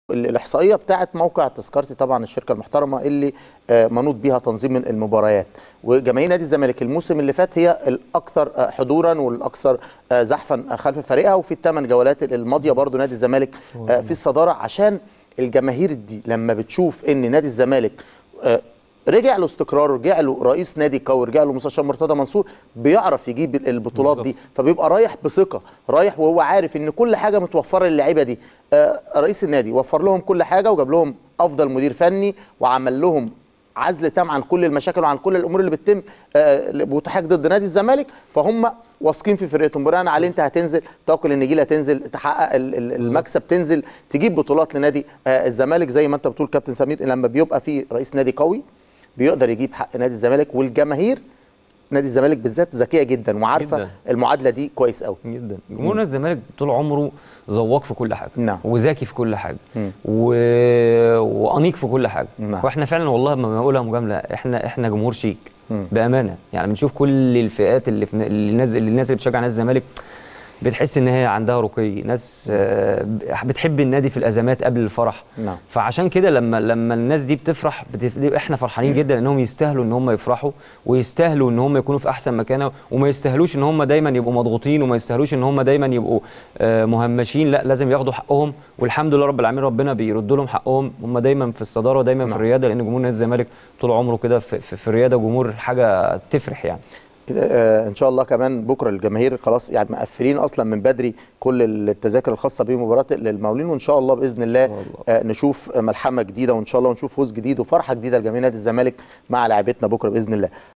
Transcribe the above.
الاحصائيه بتاعت موقع تذكرتي طبعا الشركه المحترمه اللي آه، منوط بيها تنظيم المباريات وجماهير نادي الزمالك الموسم اللي فات هي الاكثر آه، حضورا والاكثر آه، زحفا خلف فريقها وفي الثمان جولات الماضيه برضو نادي الزمالك آه، في الصداره عشان الجماهير دي لما بتشوف ان نادي الزمالك آه، رجع له استقرار رجع له رئيس نادي قوي رجع له مستشار مرتضى منصور بيعرف يجيب البطولات بالظبط. دي فبيبقى رايح بثقه رايح وهو عارف ان كل حاجه متوفره للعيبه دي آه، رئيس النادي وفر لهم كل حاجه وجاب لهم افضل مدير فني وعمل لهم عزل تام عن كل المشاكل وعن كل الامور اللي بتتم آه، بتحاك ضد نادي الزمالك فهم واثقين في فرقتهم بناء عليه انت هتنزل توكل النجيله تنزل تحقق ال- ال- المكسب تنزل تجيب بطولات لنادي آه، الزمالك زي ما انت بتقول كابتن سمير لما بيبقى في رئيس نادي قوي بيقدر يجيب حق نادي الزمالك والجماهير نادي الزمالك بالذات ذكيه جدا وعارفه جداً. المعادله دي كويس قوي جدا جمهور نادي الزمالك طول عمره ذواق في كل حاجه نعم. وذكي في كل حاجه مم. و... وانيق في كل حاجه نعم. واحنا فعلا والله ما بقولها مجامله احنا احنا جمهور شيك مم. بامانه يعني بنشوف كل الفئات اللي في اللي الناس اللي الناس اللي بتشجع نادي الزمالك بتحس ان هي عندها رقي ناس آه، بتحب النادي في الازمات قبل الفرح نعم. فعشان كده لما لما الناس دي بتفرح بتف... دي احنا فرحانين جدا انهم يستاهلوا ان هم يفرحوا ويستاهلوا ان هم يكونوا في احسن مكانه وما يستاهلوش ان هم دايما يبقوا مضغوطين وما يستاهلوش ان هم دايما يبقوا آه، مهمشين لا لازم ياخدوا حقهم والحمد لله رب العالمين ربنا بيرد لهم حقهم هم دايما في الصداره ودايما في نعم. الرياده لان جمهور نادي الزمالك طول عمره كده في, في, في الرياده جمهور حاجه تفرح يعني آه، ان شاء الله كمان بكره الجماهير خلاص يعني مقفلين اصلا من بدري كل التذاكر الخاصه بمباراه المقاولين وان شاء الله باذن الله الله. آه، نشوف ملحمه جديده وان شاء الله نشوف فوز جديد وفرحه جديده لجماهير نادي الزمالك مع لاعبتنا بكره باذن الله